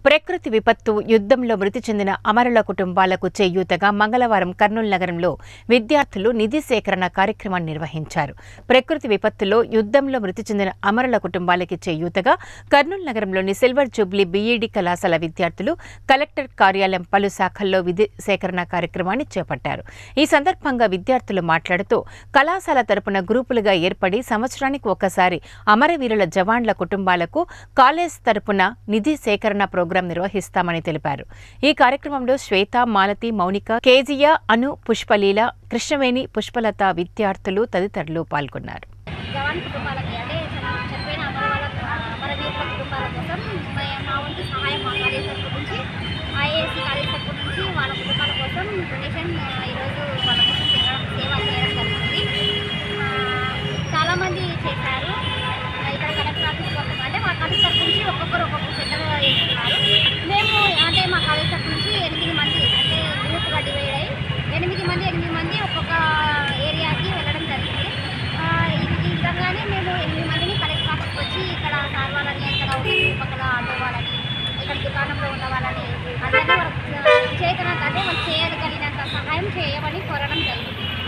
ప్రకృతి విపత్తు యుద్ధంలో మృతి చెందిన అమరుల కుటుంబాలకు చేయూతగా మంగళవారం కర్నూలు నగరంలో విద్యార్థులు నిధి సేకరణ కార్యక్రమాన్ని నిర్వహించారు ప్రకృతి విపత్తులో యుద్ధంలో మృతి చెందిన అమరుల కుటుంబాలకి చేయూతగా కర్నూలు నగరంలోని సిల్వర్ జూబ్లీ బీఈడీ కళాశాల విద్యార్థులు కలెక్టర్ కార్యాలయం పలు శాఖల్లో విధి సేకరణ కార్యక్రమాన్ని చేపట్టారు ఈ సందర్భంగా విద్యార్థులు మాట్లాడుతూ కళాశాల తరపున గ్రూపులుగా ఏర్పడి సంవత్సరానికి ఒకసారి అమరవీరుల జవాన్ల కుటుంబాలకు కాలేజ్ తరపున నిధి సేకరణ ప్రోగ్రాం నిర్వహిస్తామని తెలిపారు ఈ కార్యక్రమంలో శ్వేత మాలతి మౌనిక కేజియా అను పుష్పలీల కృష్ణవేణి పుష్పలత విద్యార్థులు తదితరులు పాల్గొన్నారు జవాన్ కుటుంబాలకి అంటే చ- చనిపోయిన అమరవాళ్ళ అమరవీరుల కుటుంబాల కోసం మే- మా వంతు సహాయం మా కాలేజ్ తరపు నుంచి ఐఏఎస్సి కాలేజ్ తరపు నుంచి వాళ్ళ కుటుంబాల కోసం డొనేషన్ ఆ, ఈరోజు వాళ్ళ కోసం తినడం సేవ చేయడం జరుగుతుంది ఆ, చాలామంది చేశారు ఆ, ఇక్కడ కలెక్టర్ ఆఫీస్ కోసం అంటే మా కాలేజ్ తరపు నుంచి ఒక్కొక్కరు ఒక్కొక్క సెంటర్ చేస్తున్నారు మేము అంటే మా కాలేజ్ తరపు నుంచి ఎనిమిది మంది అంటే గ్రూప్గా డివైడ్ అయ్యి ఎనిమిది మంది ఎనిమిది మంది ఒక్కొక్క ఏరియాకి వెళ్ళడం జరిగింది ఆ, ఈ- ఈ విధంగానే మేము ఎనిమిది మందిని కలెక్టర్ ఆఫీస్కి వచ్చి ఇక్కడ సార్ వాళ్ళని ఇక్కడ ఉన్న చుట్టుపక్కల ఆటో వాళ్ళని ఇక్కడ దుకాణంలో ఉన్న వాళ్ళని అందరినీ వాళ్ళకి చేతనంత అంటే వాళ్ళు చేయగలిగినంత సహాయం చేయమని కోరడం జరిగింది